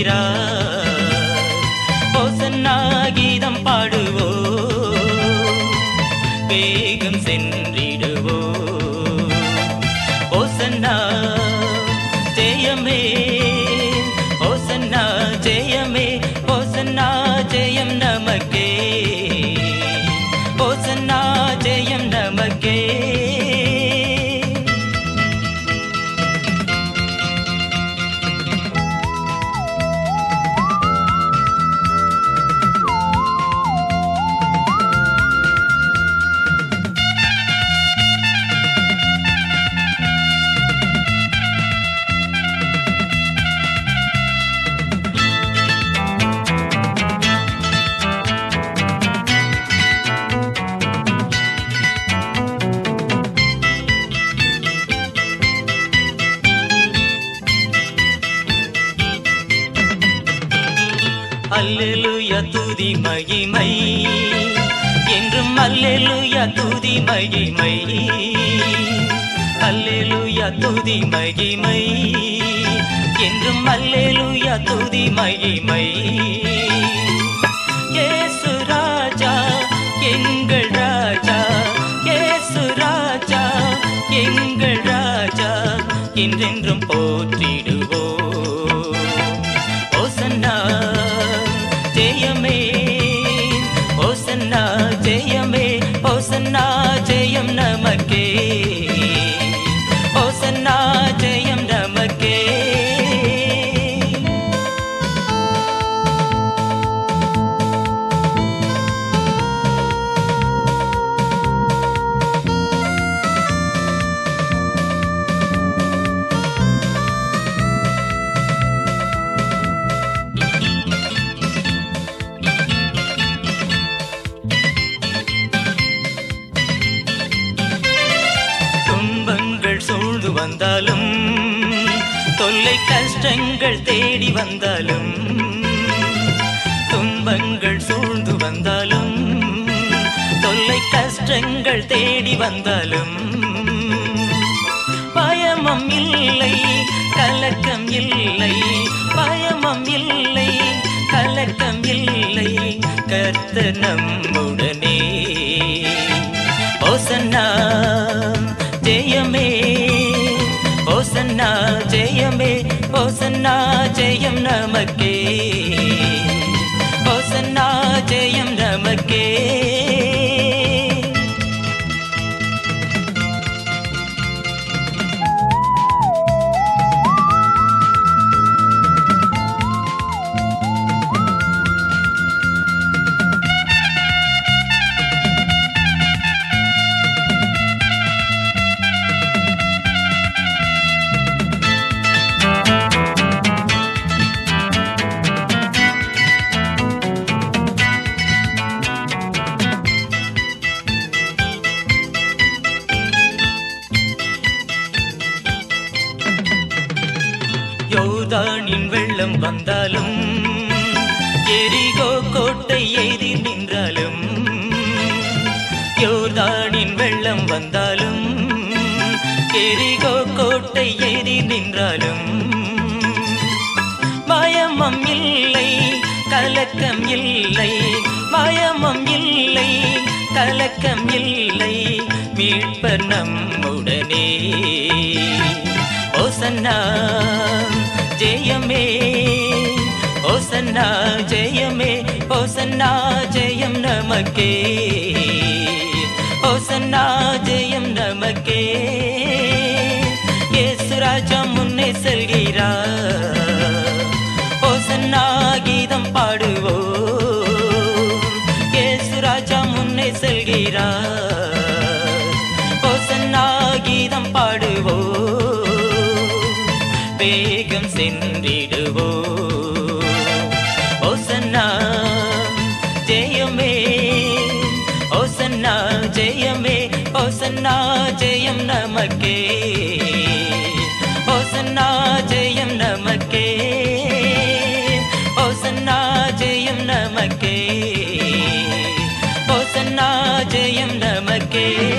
செல்கிறார் ஓசன்னா கீதம் பாடுவோ வேகம் சென்றிடுவோ ஓசன்னா ஜெயமே ஓசன்னா ஜெயமே ஓசன்னா ஜெயம் நமக்கே ஓசன்னா ஜெயம் நமக்கே அல்லேலூயா துதி மகிமை என்றும் அல்லேலூயா துதி மகிமை அல்லேலூயா துதி மகிமை என்றும் அல்லேலூயா துதி மகிமை இயேசு ராஜா எங்கள் ராஜா இயேசு ராஜா எங்கள் ராஜா என்றென்றும் போற்றிடுவோம் ஓசன்னா ஜெயமே ஓசன்னா ஜெயமே ஓசன்னா ஜெயம் நமக்கே ஓசன்னா ஜெயம் நமக்கே துன்பங்கள் சூழ்ந்து வந்தாலும் தொல்லை கஷ்டங்கள் தேடி வந்தாலும் துன்பங்கள் சூழ்ந்து வந்தாலும் தொல்லை கஷ்டங்கள் தேடி வந்தாலும் பயமம் இல்லை கலக்கம் இல்லை பயமம் இல்லை கலக்கம் இல்லை கர்த்தர் நம்முடனே ஓசன்னா ஜெயமே ஓசன்னா ஜெயமே ஓசன்னா ஜெயம் நமக்கே ஓசன்னா ஜெயம் நமக்கே யோர்தானின் வெள்ளம் வந்தாலும் எரிகோ கோட்டை எதிர் நின்றாலும் யோர்தானின் வெள்ளம் வந்தாலும் எரிகோ கோட்டை எதிர் நின்றாலும் பயமம் இல்லை கலக்கம் இல்லை பயமம் இல்லை கலக்கம் இல்லை மீட்பர் நம்முடனே ஓசன்னா ஜெயமே ஓசன்னா ஜெயமே ஓசன்னா ஜெயம் நமக்கே ஓசன்னா ஜெயம் நமக்கே இயேசு ராஜா முன்னே செல்கிறார் ஓசன்னா கீதம் பாடுவோ இயேசு ராஜா முன்னே செல்கிறார் ஓசன்னா கீதம் பாடுவோ வேகம் சென்றிடுவோ ஓசன்னா ஜெயமே ஓசன்னா ஜெயமே ஓசன்னா ஜெயம் நமக்கே ஓசன்னா ஜெயம் நமக்கே ஓசன்னா ஜெயம் நமக்கே ஓசன்னா ஜெயம் நமக்கே